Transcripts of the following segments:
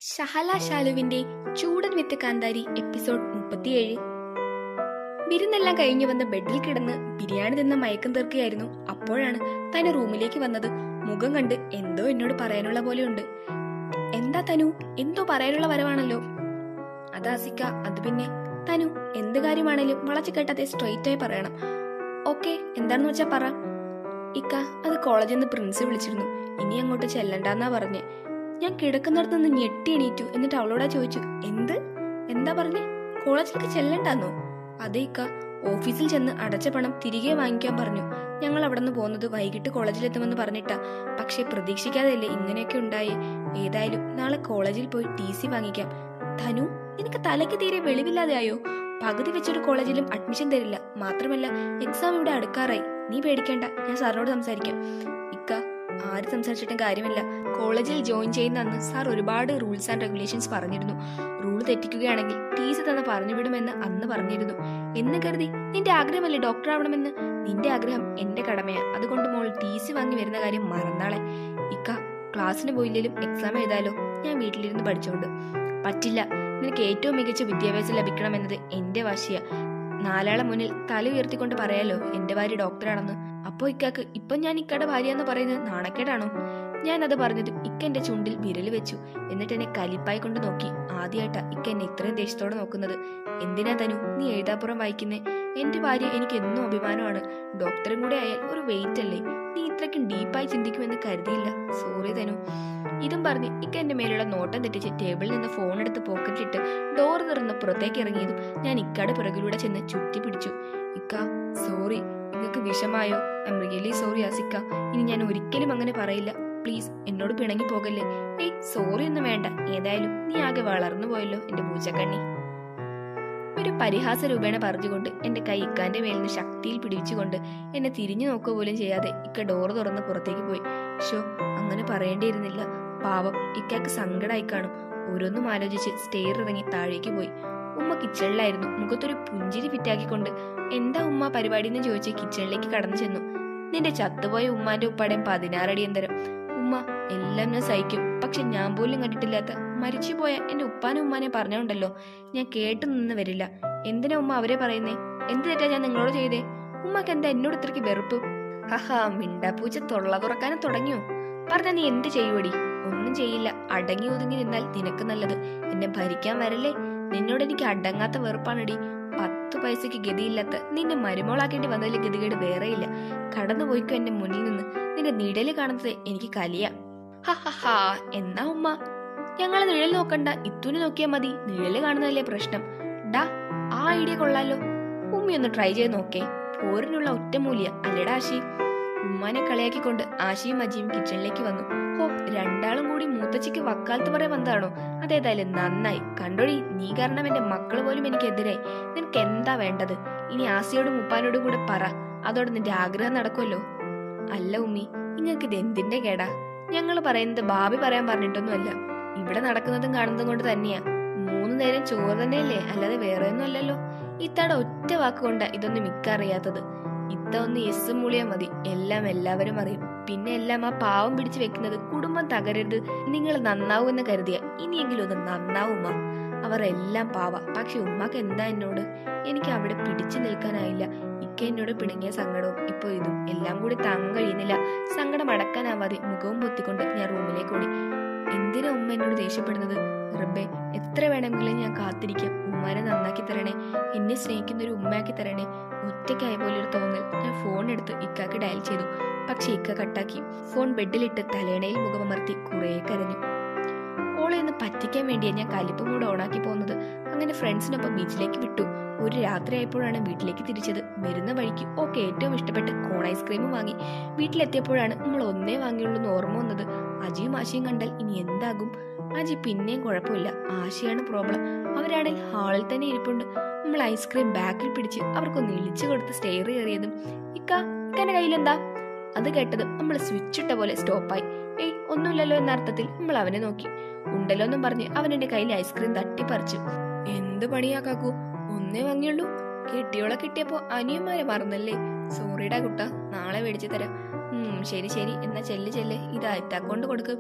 ഷഹല ഷാലുവിന്റെ ചൂടൻ വിത്ത് കാന്താരി എപ്പിസോഡ് മുപ്പത്തിയേഴ് വിരുന്നെല്ലാം കഴിഞ്ഞു വന്ന് ബെഡിൽ കിടന്ന് ബിരിയാണി തിന്ന മയക്കം തീർക്കുകയായിരുന്നു അപ്പോഴാണ് തന്റെ റൂമിലേക്ക് വന്നത് മുഖം കണ്ട് എന്തോ എന്നോട് പറയാനുള്ള പോലെയുണ്ട് എന്താ തനു എന്തോ പറയാനുള്ള വരവാണല്ലോ അതാസിക്ക അത് പിന്നെ തനു എന്ത് കാര്യമാണേലും വളച്ചു കേട്ടാതെ സ്ട്രെയിറ്റ് ആയി പറയണം ഓക്കെ എന്താണെന്ന് വെച്ചാ പറ ഇക്ക അത് കോളേജിൽ നിന്ന് പ്രിൻസ് വിളിച്ചിരുന്നു ഇനി അങ്ങോട്ട് ചെല്ലണ്ടെന്നാ പറഞ്ഞേ ഞാൻ കിടക്കുന്നിടത്ത് നിന്ന് ഞെട്ടി എണീറ്റു എന്നിട്ട് അവളോടാ ചോദിച്ചു എന്ത് എന്താ പറഞ്ഞേ കോളേജിലേക്ക് ചെല്ലണ്ടെന്നോ അതെ ഇക്ക ഓഫീസിൽ ചെന്ന് അടച്ച പണം തിരികെ വാങ്ങിക്കാൻ പറഞ്ഞു ഞങ്ങൾ അവിടെ നിന്ന് പോകുന്നത് വൈകിട്ട് കോളേജിലെത്തുമെന്ന് പറഞ്ഞിട്ടാ പക്ഷെ പ്രതീക്ഷിക്കാതെയല്ലേ ഇങ്ങനെയൊക്കെ ഉണ്ടായേ ഏതായാലും നാളെ കോളേജിൽ പോയി ടി സി വാങ്ങിക്കാം ധനു നിനക്ക് തലയ്ക്ക് തീരെ വെളിവില്ലാതെയായോ പകുതി വെച്ചൊരു കോളേജിലും അഡ്മിഷൻ തരില്ല മാത്രമല്ല എക്സാം ഇവിടെ അടുക്കാറായി നീ പേടിക്കേണ്ട ഞാൻ സാറിനോട് സംസാരിക്കാം ഇക്ക ആര് സംസാരിച്ചിട്ടും കാര്യമില്ല കോളേജിൽ ജോയിൻ ചെയ്യുന്ന അന്ന് സാർ ഒരുപാട് റൂൾസ് ആൻഡ് റെഗുലേഷൻസ് പറഞ്ഞിരുന്നു റൂൾ തെറ്റിക്കുകയാണെങ്കിൽ ടീസ് തന്നെ പറഞ്ഞു വിടുമെന്ന് അന്ന് പറഞ്ഞിരുന്നു എന്ന് കരുതി നിന്റെ ആഗ്രഹമല്ലേ ഡോക്ടർ ആവണമെന്ന് നിന്റെ ആഗ്രഹം എന്റെ കടമയാ അതുകൊണ്ട് മോൾ ടി സി വാങ്ങി വരുന്ന കാര്യം മറന്നാളെ ഇക്ക ക്ലാസ്സിന് പോയില്ലെങ്കിലും എക്സാം എഴുതാലോ ഞാൻ വീട്ടിലിരുന്ന് പഠിച്ചോണ്ട് പറ്റില്ല നിനക്ക് ഏറ്റവും മികച്ച വിദ്യാഭ്യാസം ലഭിക്കണമെന്നത് എന്റെ വാശിയാ നാലാളെ മുന്നിൽ തല ഉയർത്തിക്കൊണ്ട് പറയാലോ എന്റെ ഭാര്യ ഡോക്ടറാണെന്ന് അപ്പോ ഇക്കാക്ക് ഇപ്പൊ ഞാൻ ഇക്കയുടെ ഭാര്യ എന്ന് പറയുന്നത് നാണക്കേടാണോ ഞാൻ അത് പറഞ്ഞതും ഇക്ക എന്റെ ചുണ്ടിൽ വിരൽ വെച്ചു എന്നിട്ട് എന്നെ കലിപ്പായി കൊണ്ട് നോക്കി ആദ്യമായിട്ടാ ഇക്ക എന്നെ ഇത്രയും ദേഷ്യത്തോടെ നോക്കുന്നത് എന്തിനാ തനു നീ എഴുതാപ്പുറം വായിക്കുന്നേ എന്റെ ഭാര്യ എനിക്ക് എന്നും അഭിമാനമാണ് ഡോക്ടറും കൂടെ ആയാൽ ഒരു വെയിറ്റ് അല്ലേ നീ ഇത്രയ്ക്കും ഡീപ്പായി ചിന്തിക്കുമെന്ന് കരുതിയില്ല സോറി തനു ഇതും പറഞ്ഞ് ഇക്ക എന്റെ മേലുള്ള നോട്ടം തെറ്റിച്ച് ടേബിളിൽ നിന്ന് ഫോൺ എടുത്ത് പോക്കറ്റിലിട്ട് ഡോർ തുറന്ന് പുറത്തേക്ക് ഇറങ്ങിയതും ഞാൻ ഇക്കയുടെ പുറകിലൂടെ ചെന്ന് ചുറ്റി പിടിച്ചു ഇക്ക സോറി നിങ്ങൾക്ക് വിഷമായോ ഐ എം റിയലി സോറി ആസിക്ക ഇനി ഞാൻ ഒരിക്കലും അങ്ങനെ പറയില്ല പ്ലീസ് എന്നോട് പിണങ്ങി പോകല്ലേ ഏയ് സോറി ഒന്നും വേണ്ട ഏതായാലും നീ ആകെ വളർന്നു പോയല്ലോ എന്റെ പൂച്ചക്കണ്ണി ഒരു പരിഹാസ രൂപേണ പറഞ്ഞുകൊണ്ട് എന്റെ കൈ ഇക്കാന്റെ മേലിൽ നിന്ന് ശക്തിയിൽ പിടിച്ചുകൊണ്ട് എന്നെ തിരിഞ്ഞു നോക്കുക പോലും ചെയ്യാതെ ഇക്ക ഡോറ് തുറന്ന് പുറത്തേക്ക് പോയി ഷോ അങ്ങനെ പറയേണ്ടിയിരുന്നില്ല പാവം ഇക്കാക്ക് സങ്കടമായി കാണും ഓരോന്നും ആലോചിച്ച് സ്റ്റെയർ ഇറങ്ങി താഴേക്ക് പോയി ഉമ്മ കിച്ചണിലായിരുന്നു മുഖത്തൊരു പുഞ്ചിരി ഫിറ്റാക്കിക്കൊണ്ട് എന്താ ഉമ്മ പരിപാടി എന്ന് ചോദിച്ച് കിച്ചണിലേക്ക് കടന്നു ചെന്നു നിന്റെ ചത്തുപോയ ഉമ്മാന്റെ ഉപ്പാടേം പതിനാറടി എന്തരം ഉമ്മ എല്ലാം ഞാൻ സഹിക്കും പക്ഷെ ഞാൻ പോലും കണ്ടിട്ടില്ലാത്ത മരിച്ചുപോയ എന്റെ ഉപ്പാനും ഉമ്മാനെ പറഞ്ഞുണ്ടല്ലോ ഞാൻ കേട്ടു നിന്ന് വരില്ല എന്തിനാ ഉമ്മ അവരെ പറയുന്നേ എന്ത് തെറ്റാ ഞാൻ നിങ്ങളോട് ചെയ്തേ ഉമ്മക്ക് എന്താ എന്നോട് ഇത്രയ്ക്ക് വെറുപ്പ് ഹഹാ മിണ്ടാപ്പൂച്ച തൊള്ള തുറക്കാനും തുടങ്ങിയോ പറഞ്ഞ നീ എന്ത് ചെയ്യുവടി ഒന്നും ചെയ്യില്ല അടങ്ങി ഒതുങ്ങി നിന്നാൽ നിനക്ക് നല്ലത് എന്നെ ഭരിക്കാൻ വരല്ലേ നിന്നോട് എനിക്ക് അടങ്ങാത്ത വെറുപ്പാണടി പത്ത് പൈസക്ക് ഗതിയില്ലാത്ത നിന്നെ മരുമോളാക്കേണ്ടി വന്നതിൽ ഗതികേട് വേറെയില്ല കടന്നു പോയിക്കോ എന്റെ മുന്നിൽ നിന്ന് നിന്റെ നിഴല് കാണുന്നത് എനിക്ക് കലിയ ഹാ എന്നാ ഉമ്മ ഞങ്ങളെ നിഴൽ നോക്കണ്ട ഇത്തുന് നോക്കിയാ മതി നിഴല് കാണുന്നതല്ലേ പ്രശ്നം ഡാ ആ ഐഡിയ കൊള്ളാലോ ഉമ്മി ഒന്ന് ട്രൈ ചെയ്ത് നോക്കേ പോരിനുള്ള ഒറ്റമൂല്യ അല്ലേടാ ആശി ഉമ്മാനെ കളിയാക്കിക്കൊണ്ട് ആശിയും അജിയും കിച്ചണിലേക്ക് വന്നു ഹോ രണ്ടാളും കൂടി മൂത്തച്ഛയ്ക്ക് വക്കാലത്ത് പറയാൻ വന്നതാണോ അതേതായാലും നന്നായി കണ്ടോടി നീ കാരണം എന്റെ മക്കള് പോലും എനിക്കെതിരായി നിനക്ക് എന്താ വേണ്ടത് ഇനി ആസിയോടും ഉപ്പാനോടും കൂടെ പറ അതോടെ നിന്റെ ആഗ്രഹം നടക്കുമല്ലോ അല്ല ഉമ്മി നിങ്ങൾക്ക് ഇത് എന്തിന്റെ കേടാ ഞങ്ങൾ പറയുന്നത് ഭാവി പറയാൻ പറഞ്ഞിട്ടൊന്നുമല്ല ഇവിടെ നടക്കുന്നതും കാണുന്നതും കൊണ്ട് തന്നെയാ മൂന്ന് നേരം ചോറ് തന്നെയല്ലേ അല്ലാതെ വേറെ ഒന്നും അല്ലല്ലോ ഇത്തയുടെ ഒറ്റ വാക്കുകൊണ്ടാ ഇതൊന്നും മിക്ക അറിയാത്തത് ഇത്ത ഒന്ന് എസ് മൂളിയാ മതി എല്ലാം എല്ലാവരും അറിയും പിന്നെ എല്ലാം ആ പാവം പിടിച്ചു വെക്കുന്നത് കുടുംബം തകരരുത് നിങ്ങൾ നന്നാവുമെന്ന് കരുതിയ ഇനിയെങ്കിലും ഒന്ന് നന്നാവുമ്മ അവർ എല്ലാം പാവ പക്ഷെ ഉമ്മക്ക് എന്താ എന്നോട് എനിക്ക് അവിടെ പിടിച്ചു നിൽക്കാനായില്ല ഇക്ക എന്നോട് പിണങ്ങിയ സങ്കടവും ഇപ്പൊ ഇതും എല്ലാം കൂടി താങ്ങാൻ കഴിയുന്നില്ല സങ്കടം അടക്കാനാവാതെ മുഖവും പൊത്തിക്കൊണ്ട് ഞാൻ റൂമിലേക്ക് ഓടി എന്തിനാ ഉമ്മ എന്നോട് ദേഷ്യപ്പെടുന്നത് റബ്ബേ എത്ര വേണമെങ്കിലും ഞാൻ കാത്തിരിക്കാം ഉമ്മാനെ നന്നാക്കി തരണേ എന്നെ സ്നേഹിക്കുന്ന ഒരു ഉമ്മയാക്കി തരണേ ഒറ്റയ്ക്കായ പോലെ ഒരു തോന്നൽ ഞാൻ ഫോൺ എടുത്ത് ഇക്കാക്ക് ഡയൽ ചെയ്തു പക്ഷെ ഇക്ക കട്ടാക്കി ഫോൺ ബെഡിലിട്ട് തലേണയിൽ മുഖമമർത്തി കുറേ കരഞ്ഞു ഓളെ ഒന്ന് പറ്റിക്കാൻ വേണ്ടിയാ ഞാൻ കലിപ്പ് മൂട് ഓണാക്കി പോകുന്നത് അങ്ങനെ ഫ്രണ്ട്സിനൊപ്പം ബീച്ചിലേക്ക് വിട്ടു ഒരു രാത്രി ആയപ്പോഴാണ് വീട്ടിലേക്ക് തിരിച്ചത് വരുന്ന വഴിക്ക് ഓക്കെ ഏറ്റവും ഇഷ്ടപ്പെട്ട് കോൺ ഐസ്ക്രീമും വാങ്ങി വീട്ടിലെത്തിയപ്പോഴാണ് നമ്മൾ ഒന്നേ വാങ്ങിയുള്ളൂ എന്ന് ഓർമ്മ വന്നത് അജിയും ആശയും കണ്ടാൽ ഇനി എന്താകും അജി പിന്നെയും കുഴപ്പമില്ല ആശയാണ് പ്രോബ്ലം അവരാണെങ്കിൽ ഹാളിൽ തന്നെ ഇരിപ്പുണ്ട് നമ്മൾ ഐസ്ക്രീം ബാക്കിൽ പിടിച്ച് അവർക്കൊന്ന് ഇളിച്ചു കൊടുത്ത് സ്റ്റെയർ കയറിയതും ഇക്ക ഇക്കന്റെ കയ്യിലെന്താ അത് കേട്ടത് നമ്മൾ സ്വിച്ച് ഇട്ട പോലെ സ്റ്റോപ്പായി ഏയ് ഒന്നുമില്ലല്ലോ എന്ന അർത്ഥത്തിൽ നമ്മൾ അവനെ നോക്കി ഉണ്ടല്ലോ എന്നും പറഞ്ഞ് അവൻ എന്റെ കയ്യിൽ ഐസ്ക്രീം തട്ടിപ്പറിച്ചു എന്ത് പണിയാ കാക്കു ഒന്നേ വാങ്ങിയുള്ളൂ കെട്ടിയോളെ കിട്ടിയപ്പോ അനിയന്മാരെ മറന്നല്ലേ സോറിടാ കുട്ട നാളെ മേടിച്ചു തരാം ഉം ശരി ശരി എന്നാ ചെല്ല് ചെല്ല് ഇതാ ഇത്താക്കൊണ്ട് കൊടുക്ക്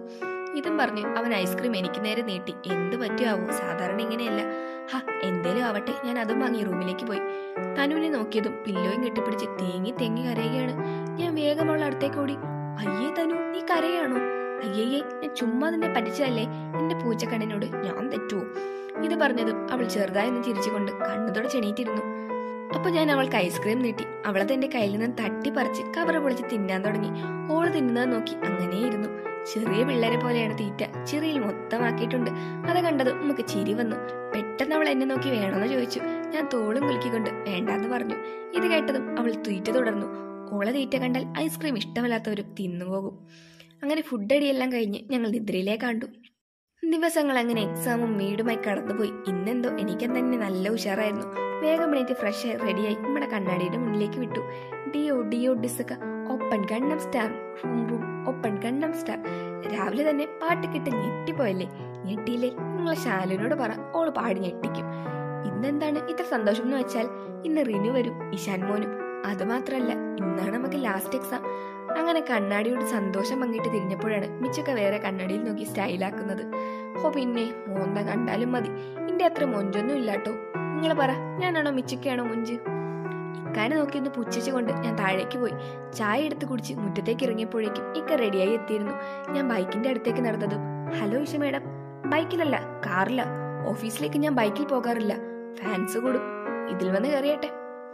ഇതും പറഞ്ഞ് അവൻ ഐസ്ക്രീം എനിക്ക് നേരെ നീട്ടി എന്ത് പറ്റുമാവോ സാധാരണ ഇങ്ങനെയല്ല ഹ എന്തേലും ആവട്ടെ ഞാൻ അതും വാങ്ങി റൂമിലേക്ക് പോയി തനുവിനെ നോക്കിയതും പില്ലോയും കെട്ടിപ്പിടിച്ച് തേങ്ങി തേങ്ങി കരയുകയാണ് ഞാൻ വേഗം അവൾ അടുത്തേക്ക് ഓടി അയ്യേ തനു നീ കരയാണോ അയ്യയ്യേ ഞാൻ ചുമ്മാ നിന്നെ പറ്റിച്ചതല്ലേ എന്റെ പൂച്ചക്കണ്ണിനോട് ഞാൻ തെറ്റുവോ ഇത് പറഞ്ഞതും അവൾ ചെറുതായി ഒന്ന് ചിരിച്ചുകൊണ്ട് കണ്ണുതോടെ ചെണീറ്റിരുന്നു അപ്പൊ ഞാൻ അവൾക്ക് ഐസ്ക്രീം നീട്ടി അവളത് എന്റെ കയ്യിൽ നിന്ന് തട്ടി പറിച്ച് കവറ് പൊളിച്ച് തിന്നാൻ തുടങ്ങി ഓള് തിന്നുന്നത് നോക്കി അങ്ങനെയിരുന്നു ചെറിയ പിള്ളേരെ പോലെയാണ് തീറ്റ ചിറിയിൽ മൊത്തമാക്കിയിട്ടുണ്ട് അത് കണ്ടതും നമുക്ക് ചിരി വന്നു പെട്ടെന്ന് അവൾ എന്നെ നോക്കി വേണമെന്ന് ചോദിച്ചു ഞാൻ തോളും കുലുക്കിക്കൊണ്ട് വേണ്ടാന്ന് പറഞ്ഞു ഇത് കേട്ടതും അവൾ തീറ്റ തുടർന്നു ഓള തീറ്റ കണ്ടാൽ ഐസ്ക്രീം ഇഷ്ടമല്ലാത്തവരും തിന്നുപോകും അങ്ങനെ ഫുഡ് അടിയെല്ലാം കഴിഞ്ഞ് ഞങ്ങൾ നിദ്രയിലേക്ക് കണ്ടു ദിവസങ്ങൾ അങ്ങനെ എക്സാമും വീടുമായി കടന്നുപോയി ഇന്നെന്തോ എനിക്ക് തന്നെ നല്ല ഉഷാറായിരുന്നു വേഗം എണീറ്റ് ഫ്രഷ് ആയി റെഡിയായി നമ്മുടെ കണ്ണാടിയുടെ മുന്നിലേക്ക് വിട്ടു ഡിയോ ഡിയോ ഡിസക്ക ഓപ്പൺ ഗണ്ണം സ്റ്റാർ റൂം റൂം ഓപ്പൺ ഗണ്ണം സ്റ്റാർ രാവിലെ തന്നെ പാട്ട് കിട്ട് ഞെട്ടിപ്പോയല്ലേ ഞെട്ടിയില്ലേ നിങ്ങളെ ശാലുവിനോട് പറ ഓള് പാടി ഞെട്ടിക്കും ഇന്നെന്താണ് ഇത്ര സന്തോഷം എന്ന് വെച്ചാൽ ഇന്ന് റിനു വരും ഇഷാൻ മോനും അതുമാത്രല്ല ഇന്നാണ് നമുക്ക് ലാസ്റ്റ് എക്സാം അങ്ങനെ കണ്ണാടിയോട് സന്തോഷം പങ്കിട്ട് തിരിഞ്ഞപ്പോഴാണ് മിച്ചൊക്കെ വേറെ കണ്ണാടിയിൽ നോക്കി സ്റ്റൈലാക്കുന്നത് ഓ പിന്നെ മോന്ത കണ്ടാലും മതി ഇന്റെ അത്ര മൊഞ്ചൊന്നും ഇല്ലാട്ടോ നിങ്ങൾ പറ ഞാനാണോ മിച്ചൊക്കെയാണോ മൊഞ്ച് ഇക്കാനെ നോക്കി ഒന്ന് പുച്ഛിച്ചുകൊണ്ട് ഞാൻ താഴേക്ക് പോയി ചായ എടുത്ത് കുടിച്ച് മുറ്റത്തേക്ക് ഇറങ്ങിയപ്പോഴേക്കും ഇക്ക റെഡിയായി എത്തിയിരുന്നു ഞാൻ ബൈക്കിന്റെ അടുത്തേക്ക് നടന്നതും ഹലോ ഇഷ മേഡം ബൈക്കിലല്ല കാറില്ല ഓഫീസിലേക്ക് ഞാൻ ബൈക്കിൽ പോകാറില്ല ഫാൻസ് കൂടും ഇതിൽ വന്ന് കയറിയട്ടെ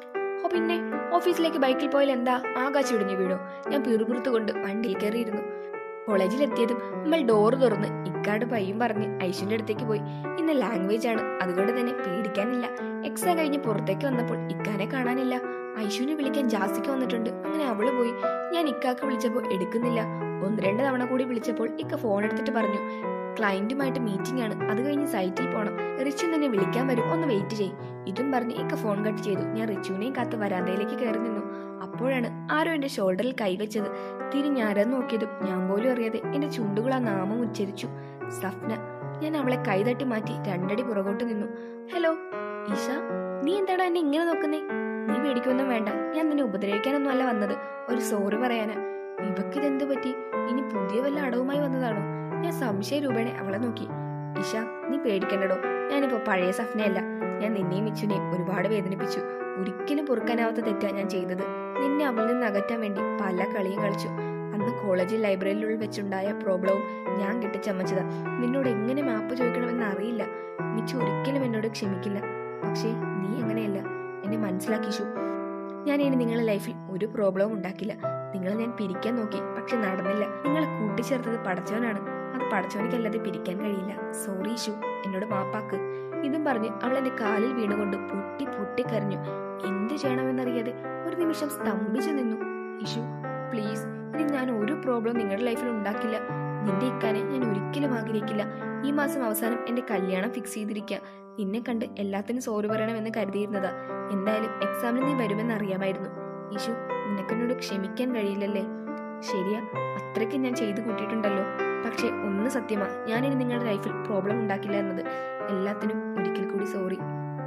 ഓ പിന്നെ ഓഫീസിലേക്ക് ബൈക്കിൽ പോയാൽ എന്താ ആകാശം ഇടിഞ്ഞു വീഴോ ഞാൻ പിറുപിറുത്തു കൊണ്ട് വണ്ടിയിൽ കയറിയിരുന്നു കോളേജിൽ എത്തിയതും നമ്മൾ ഡോറ് തുറന്ന് ഇക്കാട് പയ്യും പറഞ്ഞ് ഐശുവിന്റെ അടുത്തേക്ക് പോയി ഇന്ന് ലാംഗ്വേജ് ആണ് അതുകൊണ്ട് തന്നെ പേടിക്കാനില്ല എക്സാം കഴിഞ്ഞ് പുറത്തേക്ക് വന്നപ്പോൾ ഇക്കാനെ കാണാനില്ല ഐശുവിനെ വിളിക്കാൻ ജാസിക്ക് വന്നിട്ടുണ്ട് അങ്ങനെ അവള് പോയി ഞാൻ ഇക്കാക്ക് വിളിച്ചപ്പോൾ എടുക്കുന്നില്ല ഒന്ന് രണ്ട് തവണ കൂടി വിളിച്ചപ്പോൾ ഇക്ക ഫോൺ എടുത്തിട്ട് പറഞ്ഞു ക്ലയന്റുമായിട്ട് മീറ്റിംഗ് ആണ് അത് കഴിഞ്ഞ് സൈറ്റിൽ പോണം റിച്ചു തന്നെ വിളിക്കാൻ വരും ഒന്ന് വെയിറ്റ് ചെയ് ഇതും പറഞ്ഞ് ഇക്ക ഫോൺ കട്ട് ചെയ്തു ഞാൻ റിച്ചുവിനെയും കാത്ത് വരാന്തയിലേക്ക് കയറി നിന്നു അപ്പോഴാണ് ആരോ എന്റെ ഷോൾഡറിൽ കൈവച്ചത് തിരിഞ്ഞാരെന്ന് നോക്കിയതും ഞാൻ പോലും അറിയാതെ എന്റെ ചുണ്ടുകൾ ആ നാമം ഉച്ചരിച്ചു സഫ്ന ഞാൻ അവളെ കൈതട്ടി മാറ്റി രണ്ടടി പുറകോട്ട് നിന്നു ഹലോ ഈശ നീ എന്താണ് എന്നെ ഇങ്ങനെ നോക്കുന്നേ നീ പേടിക്കൊന്നും വേണ്ട ഞാൻ നിന്നെ ഉപദ്രവിക്കാനൊന്നും അല്ല വന്നത് ഒരു സോറി പറയാനാ ഇവക്കിതെന്ത് പറ്റി ഇനി പുതിയ വല്ല അടവുമായി വന്നതാണോ ഞാൻ സംശയ രൂപേണെ അവളെ നോക്കി ഇഷ നീ പേടിക്കണ്ടടോ ഞാനിപ്പോ പഴയ സഫ്നയല്ല ഞാൻ നിന്നെയും മിച്ചുനെയും ഒരുപാട് വേദനിപ്പിച്ചു ഒരിക്കലും പൊറുക്കാനാവാത്ത തെറ്റാ ഞാൻ ചെയ്തത് നിന്നെ അവളിൽ നിന്ന് അകറ്റാൻ വേണ്ടി പല കളിയും കളിച്ചു അന്ന് കോളേജിൽ ലൈബ്രറിയിലുള്ളിൽ വെച്ചുണ്ടായ പ്രോബ്ലവും ഞാൻ കെട്ടിച്ചമച്ചതാ നിന്നോട് എങ്ങനെ മാപ്പ് ചോദിക്കണമെന്ന് അറിയില്ല മിച്ചു ഒരിക്കലും എന്നോട് ക്ഷമിക്കില്ല പക്ഷേ നീ അങ്ങനെയല്ല എന്നെ മനസ്സിലാക്കിഷു ഞാൻ ഇനി നിങ്ങളുടെ ലൈഫിൽ ഒരു പ്രോബ്ലവും ഉണ്ടാക്കില്ല നിങ്ങളെ ഞാൻ പിരിക്കാൻ നോക്കി പക്ഷെ നടന്നില്ല നിങ്ങളെ കൂട്ടിച്ചേർത്തത് പടച്ചവനാണ് അത് പടച്ചവനിക്കല്ലാതെ പിരിക്കാൻ കഴിയില്ല സോറി ഇഷു എന്നോട് മാപ്പാക്ക് ഇതും പറഞ്ഞ് അവൾ എന്റെ കാലിൽ വീണുകൊണ്ട് പൊട്ടി പൊട്ടി കരഞ്ഞു എന്ത് ചെയ്യണമെന്നറിയാതെ ഒരു നിമിഷം സ്തംഭിച്ചു നിന്നു ഇഷു പ്ലീസ് ഇനി ഞാൻ ഒരു പ്രോബ്ലം നിങ്ങളുടെ ലൈഫിൽ ഉണ്ടാക്കില്ല നിന്റെ ഇക്കാനെ ഞാൻ ഒരിക്കലും ആഗ്രഹിക്കില്ല ഈ മാസം അവസാനം എന്റെ കല്യാണം ഫിക്സ് ചെയ്തിരിക്കുക നിന്നെ കണ്ട് എല്ലാത്തിനും സോറി പറയണമെന്ന് കരുതിയിരുന്നതാ എന്തായാലും എക്സാമിന് നീ വരുമെന്ന് അറിയാമായിരുന്നു ഇഷു നിനക്കെന്നോട് ക്ഷമിക്കാൻ കഴിയില്ലല്ലേ ശരിയാ അത്രയ്ക്ക് ഞാൻ ചെയ്തു കൂട്ടിയിട്ടുണ്ടല്ലോ പക്ഷെ ഒന്ന് സത്യമാ ഞാനിനി നിങ്ങളുടെ ലൈഫിൽ പ്രോബ്ലം ഉണ്ടാക്കില്ല എന്നത് എല്ലാത്തിനും ഒരിക്കൽ കൂടി സോറി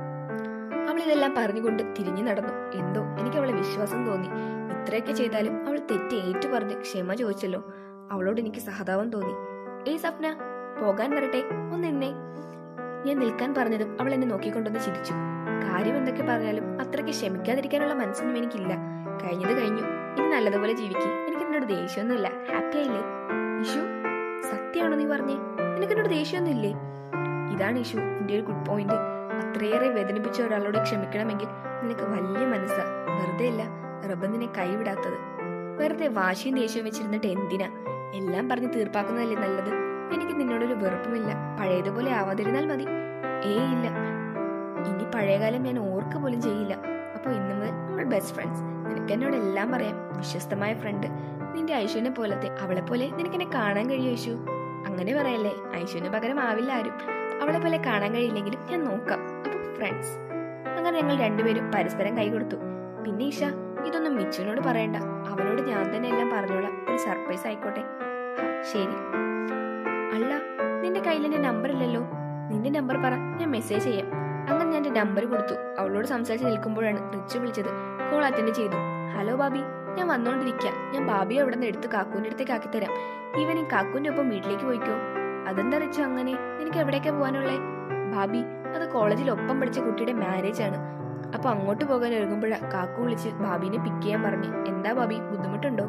അവൾ ഇതെല്ലാം പറഞ്ഞുകൊണ്ട് തിരിഞ്ഞു നടന്നു എന്തോ എനിക്ക് അവളെ വിശ്വാസം തോന്നി ഇത്രയൊക്കെ ചെയ്താലും അവൾ തെറ്റ് ഏറ്റു പറഞ്ഞ് ക്ഷമ ചോദിച്ചല്ലോ അവളോട് എനിക്ക് സഹതാപം തോന്നി ഏയ് സപ്ന പോകാൻ വരട്ടെ ഒന്ന് നിന്നേ ഞാൻ നിൽക്കാൻ പറഞ്ഞതും അവൾ എന്നെ നോക്കിക്കൊണ്ടൊന്ന് ചിരിച്ചു കാര്യം എന്തൊക്കെ പറഞ്ഞാലും അത്രയ്ക്ക് ക്ഷമിക്കാതിരിക്കാനുള്ള മനസ്സൊന്നും എനിക്കില്ല കഴിഞ്ഞത് കഴിഞ്ഞു ഇനി നല്ലതുപോലെ ജീവിക്കും എനിക്ക് എന്നോട് ദേഷ്യമൊന്നുമില്ല ഹാപ്പി ആയില്ലേ ഇഷു സത്യമാണോ നീ പറഞ്ഞേ നിനക്ക് എന്നോട് ദേഷ്യമൊന്നും ഇല്ലേ ഇതാണ് ഇഷു എന്റെ ഒരു ഗുഡ് പോയിന്റ് അത്രയേറെ വേദനിപ്പിച്ച ഒരാളോട് ക്ഷമിക്കണമെങ്കിൽ നിനക്ക് വലിയ മനസ്സാ വെറുതെ അല്ല റബ്ബ് നിന്നെ കൈവിടാത്തത് വെറുതെ വാശിയും ദേഷ്യവും വെച്ചിരുന്നിട്ട് എന്തിനാ എല്ലാം പറഞ്ഞ് തീർപ്പാക്കുന്നതല്ലേ നല്ലത് എനിക്ക് നിന്നോടൊരു വെറുപ്പുമില്ല പഴയതുപോലെ ആവാതിരുന്നാൽ മതി ഏ ഇല്ല ഇനി പഴയകാലം ഞാൻ ഓർക്ക് പോലും ചെയ്യില്ല അപ്പൊ ഇന്നു മുതൽ നമ്മൾ ബെസ്റ്റ് ഫ്രണ്ട്സ് നിനക്ക് എന്നോട് എല്ലാം പറയാം വിശ്വസ്തമായ ഫ്രണ്ട് നിന്റെ ഐശുവിനെ പോലത്തെ അവളെ പോലെ നിനക്ക് എന്നെ കാണാൻ കഴിയും ഐശു അങ്ങനെ പറയല്ലേ ഐശുവിന് പകരം ആവില്ല ആരും അവളെ പോലെ കാണാൻ കഴിയില്ലെങ്കിലും ഞാൻ നോക്കാം അപ്പൊ ഫ്രണ്ട്സ് അങ്ങനെ ഞങ്ങൾ രണ്ടുപേരും പരസ്പരം കൈ കൊടുത്തു പിന്നെ ഈഷ ഇതൊന്നും മിച്ചുവിനോട് പറയണ്ട അവനോട് ഞാൻ തന്നെ എല്ലാം പറഞ്ഞോളാം ഒരു സർപ്രൈസ് ആയിക്കോട്ടെ ഹാ, ശരി അല്ല നിന്റെ കയ്യിൽ എന്റെ നമ്പർ ഇല്ലല്ലോ നിന്റെ നമ്പർ പറ ഞാൻ മെസ്സേജ് ചെയ്യാം അങ്ങനെ ഞാൻ എന്റെ നമ്പർ കൊടുത്തു അവളോട് സംസാരിച്ച് നിൽക്കുമ്പോഴാണ് റിച്ചു വിളിച്ചത് കോൾ അറ്റൻഡ് ചെയ്തു ഹലോ ബാബി ഞാൻ വന്നോണ്ടിരിക്കുക ഞാൻ ബാബിയെ അവിടെ നിന്ന് എടുത്ത് കാക്കൂന്റെ അടുത്തേക്ക് ആക്കി തരാം ഈവൻ ഈ കാക്കൂന്റെ ഒപ്പം വീട്ടിലേക്ക് പോയിക്കോ അതെന്താ റിച്ചു അങ്ങനെ നിനക്ക് എവിടേക്കാ പോകാനുള്ളേ ഭാബി അത് കോളേജിൽ ഒപ്പം പഠിച്ച കുട്ടിയുടെ മാരേജ് ആണ് അപ്പൊ അങ്ങോട്ട് പോകാൻ ഒരുങ്ങുമ്പോഴാ കാക്കു വിളിച്ച് ഭാബിനെ പിക്ക് ചെയ്യാൻ പറഞ്ഞ് എന്താ ഭാബി ബുദ്ധിമുട്ടുണ്ടോ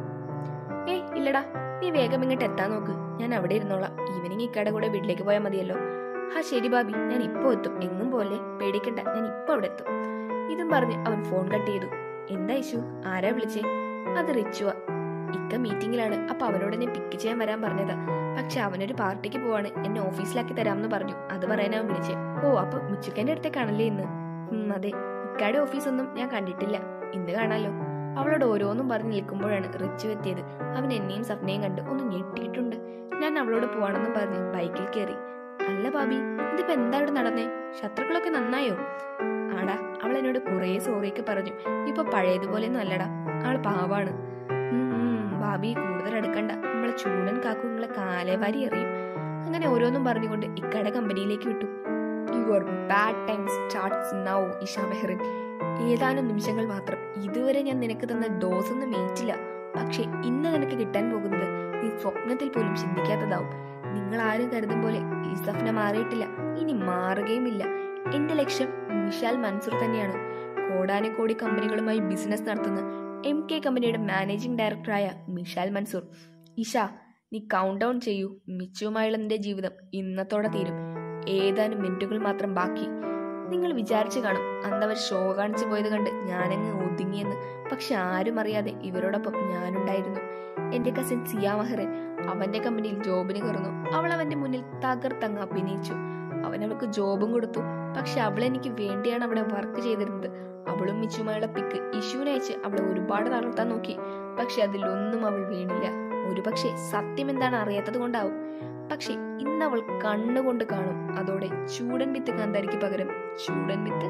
ഏ ഇല്ലടാ നീ വേഗം ഇങ്ങോട്ട് എത്താൻ നോക്ക് ഞാൻ അവിടെ ഇരുന്നോളാം ഈവനിങ് ഇക്കടെ കൂടെ വീട്ടിലേക്ക് പോയാൽ മതിയല്ലോ ഹാ ശരി ഭാബി ഞാൻ ഇപ്പൊ എത്തും എങ്ങും പോലെ പേടിക്കണ്ട ഞാൻ ഇപ്പൊ അവിടെ എത്തും ഇതും പറഞ്ഞ് അവൻ ഫോൺ കട്ട് ചെയ്തു എന്താ ഇഷു ആരാ വിളിച്ചേ അത് റിച്ചുവാ ഇക്ക മീറ്റിംഗിലാണ് അപ്പൊ അവനോട് എന്നെ പിക്ക് ചെയ്യാൻ വരാൻ പറഞ്ഞതാ പക്ഷെ അവനൊരു പാർട്ടിക്ക് പോവാണ് എന്നെ ഓഫീസിലാക്കി തരാമെന്ന് പറഞ്ഞു അത് പറയാൻ അവൻ വിളിച്ചേ ഓ അപ്പൊ മുച്ചുക്കന്റെ അടുത്തേക്കാണല്ലേ ഇന്ന് ഉം, അതെ ഇക്കാടെ ഓഫീസൊന്നും ഞാൻ കണ്ടിട്ടില്ല ഇന്ന് കാണാലോ അവളോട് ഓരോന്നും പറഞ്ഞ് നിൽക്കുമ്പോഴാണ് റിച്ചു എത്തിയത് അവൻ എന്നെയും സപ്നയും കണ്ട് ഒന്ന് ഞെട്ടിയിട്ടുണ്ട് ഞാൻ അവളോട് പോവാണെന്നും പറഞ്ഞ് ബൈക്കിൽ കയറി അല്ല ബാബി ഇതിപ്പോ എന്താ ഇവിടെ നടന്നേ ശത്രുക്കളൊക്കെ നന്നായോ ആടാ അവൾ എന്നോട് കുറേ സോറിയൊക്കെ പറഞ്ഞു ഇപ്പൊ പഴയതുപോലെയൊന്നും അല്ലടാ അവൾ പാവാണ് ഉം, ഉം, ഭാബി കൂടുതൽ അടുക്കണ്ട നമ്മളെ ചൂടൻ കാക്കു നിങ്ങളെ കാലേ വാരി എറിയും അങ്ങനെ ഓരോന്നും പറഞ്ഞുകൊണ്ട് ഇക്കടെ കമ്പനിയിലേക്ക് വിട്ടു your bad time starts now Isha Mehreen ഏതാനും നിമിഷങ്ങൾ മാത്രം ഇതുവരെ ഞാൻ നിനക്ക് തന്ന ഡോസ് ഒന്നും ഏറ്റില്ല പക്ഷെ ഇന്ന് നിനക്ക് കിട്ടാൻ പോകുന്നത് നീ സ്വപ്നത്തിൽ പോലും ചിന്തിക്കാത്തതാവും നിങ്ങൾ ആരും കരുതും പോലെ ഈ സഫ്ന മാറിയിട്ടില്ല ഇനി മാറുകയുമില്ല എന്റെ ലക്ഷ്യം വിശാൽ മൻസൂർ തന്നെയാണ് കോടാനുകോടി കമ്പനികളുമായി ബിസിനസ് നടത്തുന്ന എം കെ കമ്പനിയുടെ മാനേജിംഗ് ഡയറക്ടറായ മിഷാൽ മൻസൂർ ഇഷ നീ കൗണ്ട് ഡൗൺ ചെയ്യൂ മിച്ചുവുമായുള്ള നിന്റെ ജീവിതം ഇന്നത്തോടെ തീരും ഏതാനും മിനിറ്റുകൾ മാത്രം ബാക്കി നിങ്ങൾ വിചാരിച്ചു കാണും അന്നവർ ഷോ കാണിച്ചു പോയത് കണ്ട് ഞാനങ്ങ് ഒതുങ്ങിയെന്ന് പക്ഷെ ആരും അറിയാതെ ഇവരോടൊപ്പം ഞാനുണ്ടായിരുന്നു എന്റെ കസിൻ സിയ മഹറൻ അവന്റെ കമ്പനിയിൽ ജോബിന് കയറുന്നു അവൾ അവന്റെ മുന്നിൽ തകർത്തങ്ങ് അഭിനയിച്ചു അവൻ അവൾക്ക് ജോബും കൊടുത്തു പക്ഷെ അവൾ എനിക്ക് വേണ്ടിയാണ് അവിടെ വർക്ക് ചെയ്തിരുന്നത് അവളും മിച്ചുമായുള്ള പിക്ക് ഇഷ്യൂനയച്ച് അവളെ ഒരുപാട് തളർത്താൻ നോക്കി പക്ഷെ അതിലൊന്നും അവൾ വീണില്ല ഒരുപക്ഷെ സത്യം എന്താണ് അറിയാത്തത് കൊണ്ടാവും പക്ഷെ ഇന്ന് അവൾ കണ്ണുകൊണ്ട് കാണും അതോടെ ചൂടൻ വിത്ത് കാന്താരിക്ക് പകരം ചൂടൻ വിത്ത്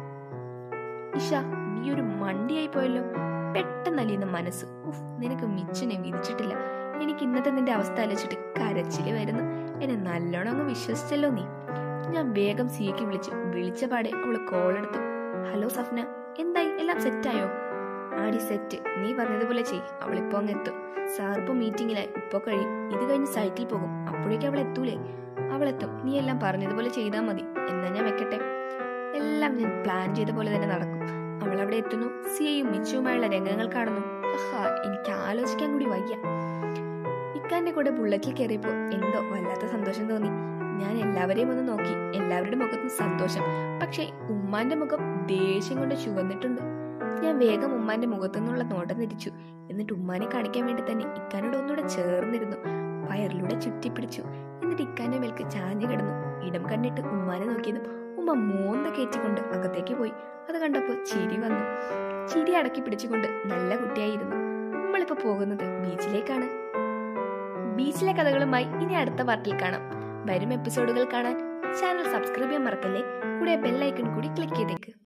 ഇഷ നീ ഒരു മണ്ടിയായി പോയല്ലോ പെട്ടെന്ന് അലിയുന്ന മനസ്സ് ഉഫ് നിനക്ക് മിച്ചിനെ വിധിച്ചിട്ടില്ല എനിക്ക് ഇന്നത്തെ നിന്റെ അവസ്ഥ ആലോചിച്ചിട്ട് കരച്ചില് വരുന്നു എന്നെ നല്ലോണം അങ്ങ് വിശ്വസിച്ചല്ലോ നീ ഞാൻ വേഗം സിയക്ക് വിളിച്ചു വിളിച്ച പാടെ അവള് കോൾ എടുത്തു ഹലോ സഫ്ന എന്തായി എല്ലാം സെറ്റായോ ആടി സെറ്റ് നീ പറഞ്ഞതുപോലെ ചെയ് അവളിപ്പോ അങ്ങ് എത്തും സാർ ഇപ്പൊ മീറ്റിംഗിലായി ഇപ്പൊ കഴിയും ഇത് കഴിഞ്ഞ് സൈറ്റിൽ പോകും അപ്പോഴേക്കും അവൾ എത്തൂലേ അവൾ എത്തും നീ എല്ലാം പറഞ്ഞതുപോലെ ചെയ്താൽ മതി എന്നാ ഞാൻ വെക്കട്ടെ എല്ലാം ഞാൻ പ്ലാൻ ചെയ്ത പോലെ തന്നെ നടക്കും അവൾ അവിടെ എത്തുന്നു സിയയും മിച്ചുവുമായുള്ള രംഗങ്ങൾ കാണുന്നു ആഹാ എനിക്ക് ആലോചിക്കാൻ കൂടി വയ്യ ഇക്കാന്റെ കൂടെ ബുള്ളറ്റിൽ കയറിയപ്പോ എന്തോ വല്ലാത്ത സന്തോഷം തോന്നി ഞാൻ എല്ലാവരെയും ഒന്ന് നോക്കി എല്ലാവരുടെ മുഖത്തും സന്തോഷം പക്ഷേ ഉമ്മാന്റെ മുഖം ദേഷ്യം കൊണ്ട് ചുവന്നിട്ടുണ്ട് ഞാൻ വേഗം ഉമ്മാന്റെ മുഖത്തു നിന്നുള്ള നോട്ടം തിരിച്ചു എന്നിട്ട് ഉമ്മാനെ കാണിക്കാൻ വേണ്ടി തന്നെ ഇക്കാനോട് ഒന്നുകൂടെ ചേർന്നിരുന്നു വയറിലൂടെ ചുറ്റിപ്പിടിച്ചു എന്നിട്ട് ഇക്കാന്റെ മേൽക്ക് ചാഞ്ഞു കിടന്നു ഇടം കണ്ടിട്ട് ഉമ്മാനെ നോക്കിയതും ഉമ്മ മൂന്ന് കയറ്റിക്കൊണ്ട് അകത്തേക്ക് പോയി അത് കണ്ടപ്പോൾ ചിരി വന്നു ചിരി അടക്കി പിടിച്ചുകൊണ്ട് നല്ല കുട്ടിയായിരുന്നു നമ്മളിപ്പോ പോകുന്നത് ബീച്ചിലേക്കാണ് ബീച്ചിലെ കഥകളുമായി ഇനി അടുത്ത പാർട്ടിൽ കാണാം വരും എപ്പിസോഡുകൾ കാണാൻ ചാനൽ സബ്സ്ക്രൈബ് ചെയ്യാൻ മറക്കല്ലേ കൂടെ ബെല്ലൈക്കൺ കൂടി ക്ലിക്ക് ചെയ്തേക്ക്